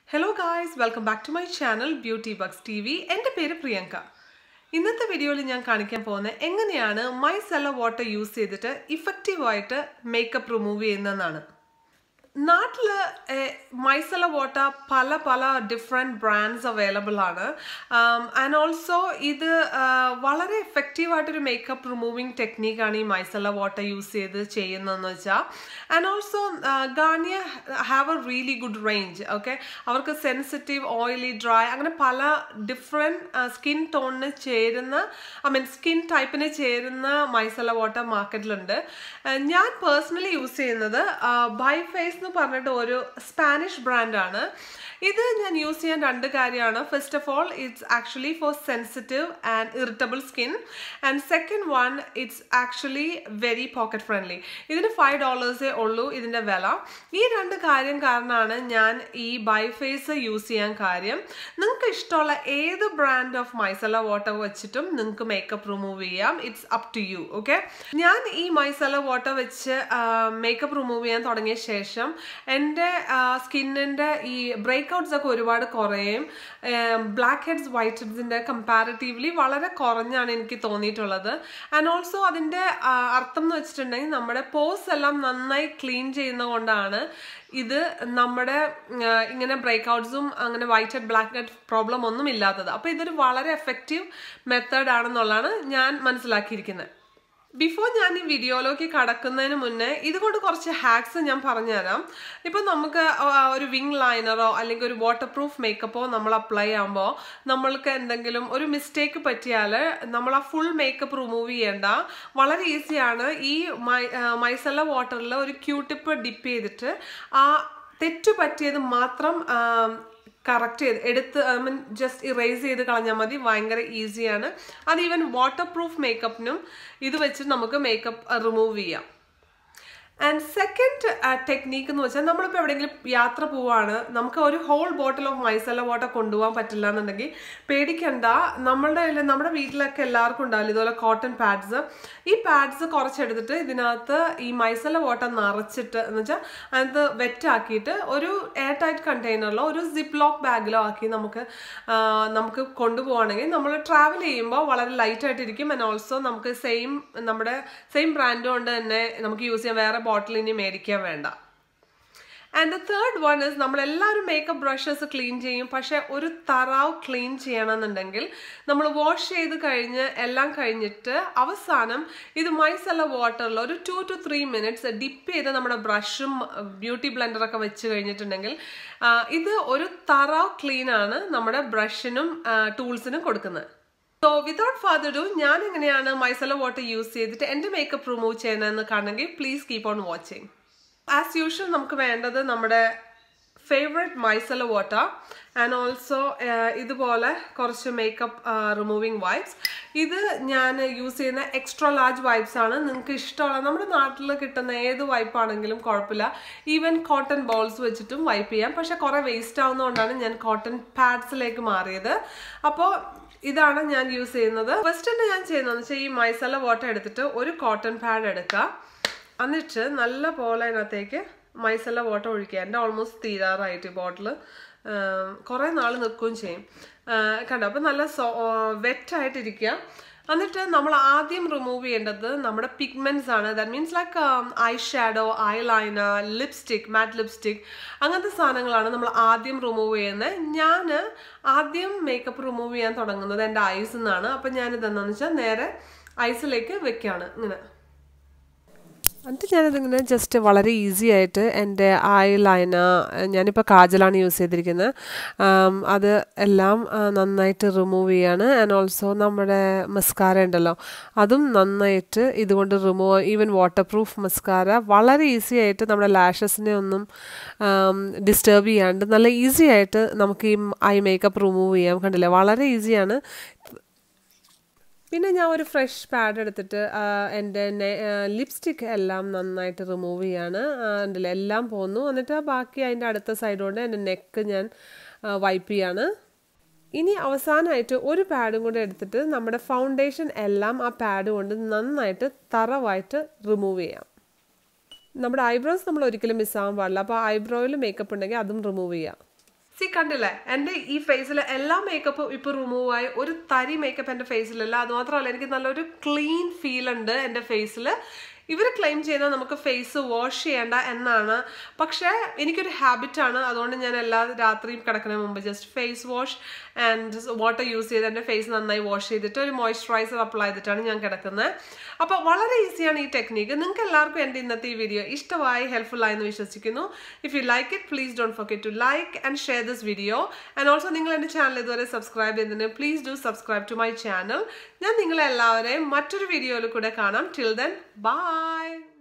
hello guys welcome back to my channel beauty bucks T V എൻ്റെ പേര് പ്രിയങ്ക ഇന്നത്തെ വീഡിയോയിൽ ഞാൻ കാണിക്കാൻ പോകുന്നത് എങ്ങനെയാണ് മൈസെല്ല വാട്ടർ യൂസ് ചെയ്തിട്ട് ഇഫക്റ്റീവായിട്ട് മേക്കപ്പ് റിമൂവ് ചെയ്യുന്നതെന്നാണ് നാട്ടിൽ മൈസല വാട്ടർ പല പല ഡിഫറെൻറ്റ് ബ്രാൻഡ്സ് അവൈലബിൾ ആണ് ആൻഡ് ഓൾസോ ഇത് വളരെ എഫക്റ്റീവായിട്ടൊരു മേക്കപ്പ് റിമൂവിങ് ടെക്നീക്കാണ് ഈ മൈസല വാട്ടർ യൂസ് ചെയ്ത് ചെയ്യുന്നതെന്ന് വെച്ചാൽ and also Garnier have a really good range okay അവർക്ക് സെൻസിറ്റീവ് ഓയിലി ഡ്രൈ അങ്ങനെ പല ഡിഫറെൻറ്റ് സ്കിൻ ടോണിന് ചേരുന്ന ഐ മീൻ സ്കിൻ ടൈപ്പിന് ചേരുന്ന മൈസല വാട്ടർ മാർക്കറ്റിലുണ്ട് ഞാൻ പേഴ്സണലി യൂസ് ചെയ്യുന്നത് ബൈ ഫേസ് എന്ന് പറഞ്ഞിട്ട് ഒരു സ്പാനിഷ് ബ്രാൻഡാണ് ഇത് ഞാൻ യൂസ് ചെയ്യാൻ രണ്ട് കാര്യമാണ് first of all it's actually for sensitive and irritable skin and second one it's actually very pocket friendly ഇതിന് ഫൈവ് ഡോളേഴ്സേ ഉള്ളൂ ഇതിൻ്റെ വില ഈ രണ്ട് കാര്യം കാരണമാണ് ഞാൻ ഈ ബൈഫേസ് യൂസ് ചെയ്യാൻ കാര്യം നിങ്ങൾക്ക് ഇഷ്ടമുള്ള ഏത് ബ്രാൻഡ് ഓഫ് മൈസല വാട്ടർ വെച്ചിട്ടും നിങ്ങൾക്ക് മേക്കപ്പ് റിമൂവ് ചെയ്യാം it's up to you okay ഞാൻ ഈ മൈസല വാട്ടർ വെച്ച് മേക്കപ്പ് റിമൂവ് ചെയ്യാൻ തുടങ്ങിയ ശേഷം എൻ്റെ സ്കിന്നിൻ്റെ ഈ ബ്രേക്ക് ബ്രേക്ക്ഔട്ട്സ് ഒക്കെ ഒരുപാട് കുറയും ബ്ലാക്ക് ഹെഡ്സ് വൈറ്റ് ഹെഡ്സിൻ്റെ കമ്പാരിറ്റീവ്ലി വളരെ കുറഞ്ഞാണ് എനിക്ക് തോന്നിയിട്ടുള്ളത് ആൻഡ് ഓൾസോ അതിൻ്റെ അർത്ഥം എന്ന് വെച്ചിട്ടുണ്ടെങ്കിൽ നമ്മുടെ പോസ് എല്ലാം നന്നായി ക്ലീൻ ചെയ്യുന്ന കൊണ്ടാണ് ഇത് നമ്മുടെ ഇങ്ങനെ ബ്രേക്ക്ഔട്ട്സും അങ്ങനെ white head black head problem ഒന്നും ഇല്ലാത്തത് അപ്പോൾ ഇതൊരു വളരെ എഫക്റ്റീവ് മെത്തേഡ് ആണെന്നുള്ളതാണ് ഞാൻ മനസ്സിലാക്കിയിരിക്കുന്നത് ബിഫോർ ഞാൻ ഈ വീഡിയോയിലേക്ക് കടക്കുന്നതിന് മുന്നേ ഇതുകൊണ്ട് കുറച്ച് ഹാക്സ് ഞാൻ പറഞ്ഞുതരാം ഇപ്പം നമുക്ക് ഒരു വിങ് ലൈനറോ അല്ലെങ്കിൽ ഒരു വാട്ടർ പ്രൂഫ് മേക്കപ്പോ നമ്മൾ അപ്ലൈ ചെയ്യുമ്പോൾ നമ്മൾക്ക് എന്തെങ്കിലും ഒരു മിസ്റ്റേക്ക് പറ്റിയാൽ നമ്മൾ ആ ഫുൾ മേക്കപ്പ് റിമൂവ് ചെയ്യേണ്ട വളരെ ഈസിയാണ് ഈ മൈ മൈസല്ല വാട്ടറിൽ ഒരു ക്യൂട്ടിപ്പ് ഡിപ്പ് ചെയ്തിട്ട് ആ തെറ്റു പറ്റിയത് മാത്രം കറക്റ്റ് ചെയ്ത് എടുത്ത് ഐ മീൻ ജസ്റ്റ് ഇറേസ് ചെയ്ത് കളഞ്ഞാൽ മതി ഭയങ്കര ഈസിയാണ് അത് ഈവൻ വാട്ടർ പ്രൂഫ് മേക്കപ്പിനും ഇത് വെച്ച് നമുക്ക് മേക്കപ്പ് റിമൂവ് ചെയ്യാം ആൻഡ് സെക്കൻഡ് ടെക്നീക്ക് എന്ന് വെച്ചാൽ നമ്മളിപ്പോൾ എവിടെയെങ്കിലും യാത്ര പോവാണ് നമുക്ക് ഒരു whole bottle of micellar water കൊണ്ടുപോകാൻ പറ്റില്ല എന്നുണ്ടെങ്കിൽ പേടിക്കണ്ട നമ്മളുടെ നമ്മുടെ വീട്ടിലൊക്കെ എല്ലാവർക്കും ഉണ്ടാവില്ല ഇതുപോലെ കോട്ടൺ പാഡ്സ് ഈ പാഡ്സ് കുറച്ചെടുത്തിട്ട് ഇതിനകത്ത് ഈ മൈസല വാട്ടർ നിറച്ചിട്ട് എന്ന് വെച്ചാൽ അതിനകത്ത് വെറ്റാക്കിയിട്ട് ഒരു എയർ ടൈറ്റ് കണ്ടെയ്നറിലോ ഒരു സിപ്പ് ലോക്ക് ബാഗിലോ ആക്കി നമുക്ക് നമുക്ക് കൊണ്ടുപോവുകയാണെങ്കിൽ നമ്മൾ ട്രാവൽ ചെയ്യുമ്പോൾ വളരെ ലൈറ്റ് ആയിട്ടിരിക്കും ആൻഡ് ഓൾസോ നമുക്ക് സെയിം നമ്മുടെ സെയിം ബ്രാൻഡ് കൊണ്ട് തന്നെ നമുക്ക് യൂസ് ചെയ്യാൻ വേറെ ബോട്ടിൽ ഇനി മേടിക്കാൻ വേണ്ട and the third one is നമ്മളെല്ലാവരും മേക്കപ്പ് ബ്രഷസ് ക്ലീൻ ചെയ്യും പക്ഷെ ഒരു തറാവ് ക്ലീൻ ചെയ്യണമെന്നുണ്ടെങ്കിൽ നമ്മൾ വാഷ് ചെയ്ത് കഴിഞ്ഞ് എല്ലാം കഴിഞ്ഞിട്ട് അവസാനം ഇത് മൈസല്ല വാട്ടറിൽ ഒരു two two three minutes dip ചെയ്ത് നമ്മുടെ ബ്രഷും ബ്യൂട്ടി ബ്ലെൻഡറൊക്കെ വെച്ച് കഴിഞ്ഞിട്ടുണ്ടെങ്കിൽ ഇത് ഒരു തറാവ് ക്ലീൻ ആണ് നമ്മുടെ ബ്രഷിനും ടൂൾസിനും കൊടുക്കുന്നത് സോ വിതൗട്ട് ഫാദർ ഡു ഞാൻ എങ്ങനെയാണ് മൈസല വാട്ടർ യൂസ് ചെയ്തിട്ട് എൻ്റെ മേക്കപ്പ് റിമൂവ് ചെയ്യുന്നതെന്ന് കാണണമെങ്കിൽ please keep on watching as usual നമുക്ക് വേണ്ടത് നമ്മുടെ favourite micellar water and also ഇതുപോലെ കുറച്ച് മേക്കപ്പ് റിമൂവിങ് വൈപ്സ് ഇത് ഞാൻ യൂസ് ചെയ്യുന്ന എക്സ്ട്രാ ലാർജ് വൈപ്സ് ആണ് നിങ്ങൾക്ക് ഇഷ്ടമുള്ള നമ്മുടെ നാട്ടിൽ കിട്ടുന്ന ഏത് വൈപ്പാണെങ്കിലും കുഴപ്പമില്ല ഈവൻ കോട്ടൺ ബോൾസ് വെച്ചിട്ടും വൈപ്പ് ചെയ്യാം പക്ഷെ കുറേ വേസ്റ്റ് ആവുന്നതുകൊണ്ടാണ് ഞാൻ കോട്ടൺ പാഡ്സിലേക്ക് മാറിയത് അപ്പോൾ ഇതാണ് ഞാൻ യൂസ് ചെയ്യുന്നത് ഫസ്റ്റ് തന്നെ ഞാൻ ചെയ്യുന്നതെന്ന് വെച്ചാൽ ഈ മൈസല വാട്ടർ എടുത്തിട്ട് ഒരു കോട്ടൺ പാഡ് എടുക്കുക എന്നിട്ട് നല്ല പോലെ അതിനകത്തേക്ക് മൈസല വാട്ടർ ഒഴിക്കുക എൻ്റെ ഓൾമോസ്റ്റ് തീരാറായിട്ട് ഈ ബോട്ടിൽ കുറേ നാൾ നിൽക്കുകയും ചെയ്യും കണ്ടോ അപ്പം നല്ല സോ വെറ്റായിട്ടിരിക്കുക എന്നിട്ട് നമ്മൾ ആദ്യം റിമൂവ് ചെയ്യേണ്ടത് നമ്മുടെ പിഗ്മെൻറ്റ്സ് ആണ് that means like eye shadow eye liner lipstick matte lipstick അങ്ങനത്തെ സാധനങ്ങളാണ് നമ്മൾ ആദ്യം റിമൂവ് ചെയ്യുന്നത് ഞാൻ ആദ്യം മേക്കപ്പ് റിമൂവ് ചെയ്യാൻ തുടങ്ങുന്നത് എൻ്റെ ഐസ് നിന്നാണ് അപ്പം ഞാനിത് എന്താണെന്ന് വെച്ചാൽ നേരെ ഐസിലേക്ക് വെക്കുകയാണ് ഇങ്ങനെ എന്നിട്ട് ഞാനിതിങ്ങനെ ജസ്റ്റ് വളരെ ഈസി ആയിട്ട് എൻ്റെ ഐ ലൈനർ ഞാനിപ്പോൾ കാജലാണ് യൂസ് ചെയ്തിരിക്കുന്നത് അത് എല്ലാം നന്നായിട്ട് റിമൂവ് ചെയ്യാണ് ആൻഡ് ഓൾസോ നമ്മുടെ മസ്കാര ഉണ്ടല്ലോ അതും നന്നായിട്ട് ഇതുകൊണ്ട് remove even waterproof mascara വളരെ ഈസി ആയിട്ട് നമ്മുടെ ലാഷസിനെ ഒന്നും ഡിസ്റ്റർബ് ചെയ്യാണ്ട് നല്ല ഈസി ആയിട്ട് നമുക്ക് ഈ ഐ മേക്കപ്പ് റിമൂവ് ചെയ്യാം കണ്ടില്ലേ വളരെ ഈസിയാണ് പിന്നെ ഞാൻ ഒരു ഫ്രഷ് പാഡ് എടുത്തിട്ട് എൻ്റെ ലിപ്സ്റ്റിക് എല്ലാം നന്നായിട്ട് റിമൂവ് ചെയ്യാണ് ഉണ്ടല്ലോ എല്ലാം പോന്നു എന്നിട്ട് ബാക്കി അതിൻ്റെ അടുത്ത സൈഡ് കൊണ്ട് എൻ്റെ നെക്ക് ഞാൻ വൈപ്പ് ചെയ്യാണ് ഇനി അവസാനമായിട്ട് ഒരു പാഡും കൂടെ എടുത്തിട്ട് നമ്മുടെ ഫൗണ്ടേഷൻ എല്ലാം ആ പാഡ് കൊണ്ട് നന്നായിട്ട് തറവായിട്ട് റിമൂവ് ചെയ്യാം നമ്മുടെ ഐബ്രോസ് നമ്മൾ ഒരിക്കലും മിസ്സാവാൻ പാടില്ല അപ്പോൾ ഐബ്രോയിൽ മേക്കപ്പ് ഉണ്ടെങ്കിൽ അതും റിമൂവ് ചെയ്യാം സി കണ്ടില്ലേ എൻ്റെ ഈ ഫേസിൽ എല്ലാ മേക്കപ്പും ഇപ്പോൾ റിമൂവ് ആയി ഒരു തരി മേക്കപ്പ് എൻ്റെ ഫേസിലില്ല അതുമാത്രമല്ല എനിക്ക് നല്ലൊരു ക്ലീൻ ഫീൽ ഉണ്ട് എൻ്റെ ഫേസിൽ ഇവർ ക്ലെയിം ചെയ്യുന്നത് നമുക്ക് ഫേസ് വാഷ് ചെയ്യേണ്ട എന്നാണ് പക്ഷേ എനിക്കൊരു ഹാബിറ്റാണ് അതുകൊണ്ട് ഞാൻ എല്ലാ രാത്രിയും കിടക്കുന്നതിന് മുമ്പ് just face wash and water use ചെയ്ത് എൻ്റെ ഫേസ് നന്നായി വാഷ് ചെയ്തിട്ട് ഒരു മോയ്സ്ചറൈസർ അപ്ലൈ ചെയ്തിട്ടാണ് ഞാൻ കിടക്കുന്നത് അപ്പോൾ വളരെ ഈസിയാണ് ഈ ടെക്നീക്ക് നിങ്ങൾക്ക് എല്ലാവർക്കും എൻ്റെ ഇന്നത്തെ ഈ വീഡിയോ ഇഷ്ടമായി ഹെൽപ്ഫുൾ ആയെന്ന് വിശ്വസിക്കുന്നു if you like it please don't forget to like and share this video and also നിങ്ങൾ എൻ്റെ ചാനൽ ഇതുവരെ സബ്സ്ക്രൈബ് ചെയ്തതിന് please do subscribe to my channel ഞാൻ നിങ്ങളെല്ലാവരെയും മറ്റൊരു വീഡിയോയിൽ കൂടെ കാണാം ടിൽ ദെൻ ബൈ